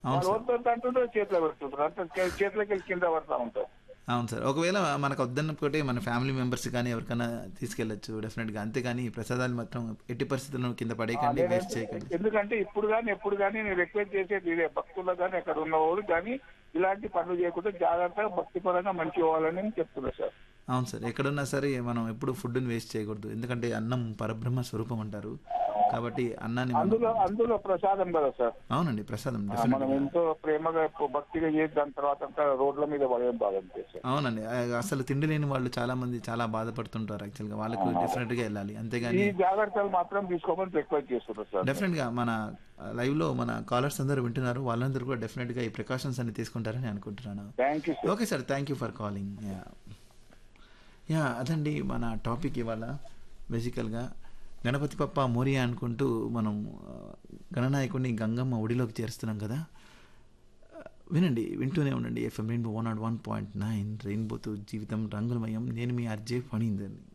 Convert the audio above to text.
అవును వాళ్ళు సార్ వద్దంటే అంటుంటే చేతిలో పెడుతుంటారు అంటే చే- చేతిలోకి వెళ్ళి కింద పడతా ఉంటారు అవును సార్ ఒకవేళ మనకు వద్దన్నప్పుడే మన ఫ్యామిలీ మెంబర్స్ కానీ ఎవరికైనా తీసుకెళ్ళచ్చు డెఫినెట్గా అంతేగాని ఈ ప్రసాదాలు మాత్రం ఎట్టి పరిస్థితుల్లో కింద పడేయకండి నేనే- వేస్ట్ చేయకండి ఎందుకంటే ఇప్పుడు కానీ ఎప్పుడు కానీ నేను రిక్వెస్ట్ చేసేది ఇదే భక్తులకు కానీ అక్కడ ఉన్నవాడు కానీ ఇలాంటి పనులు చేయకుండా జాగ్రత్తగా భక్తిపరంగా మంచి పోవాలని నేను చెప్తున్నా సార్ అవును సార్ ఎక్కడున్నా సరే మనం ఎప్పుడు ఫుడ్ని వేస్ట్ చేయకూడదు ఎందుకంటే అన్నం పరబ్రహ్మ స్వరూపం అంటారు కాబట్టి అన్నాన్ని మనం- అందులో అందులో ప్రసాదం కదా సార్ అవునండి ప్రసాదం ఆ, మనం డెఫినెట్గా ఎంతో ప్రేమగా ఎప్పు- భక్తిగా చేసి దాని తర్వాత అంతా రోడ్ల మీద పడేం బాగా అనిపిస్తుంది అవునండి ఆ, అసలు తిండి లేని వాళ్ళు చాలా మంది చాలా బాధపడుతుంటారు యాక్చువల్గా వాళ్ళకు డెఫినెట్గా వెళ్ళాలి ఈ అంతేగాని జాగ్రత్తలు మాత్రం తీసుకోమని రిక్వెస్ట్ చేస్తున్నారు సార్ డెఫినెట్గా మన లైవ్లో మన కాలర్స్ అందరూ వింటున్నారు వాళ్ళందరూ కూడా డెఫినెట్గా ఈ ప్రికాషన్స్ అన్ని తీసుకుంటారని అనుకుంటున్నాను thank you sir okay sir thank you for calling yeah yeah అదండి మన టాపిక్ ఇవాళ బేసికల్గా గణపతి పప్ప మోరియా అనుకుంటూ మనం ఆ, గణనాయకుడిని గంగమ్మ ఒడిలోకి చేరుస్తున్నాం కదా ఆ, వినండి వింటూనే ఉండండి FM Rainbow one naught one point nine రెయిన్బోతో జీవితం రంగులమయం నేను మీ అర్జే ఫణీందర్ని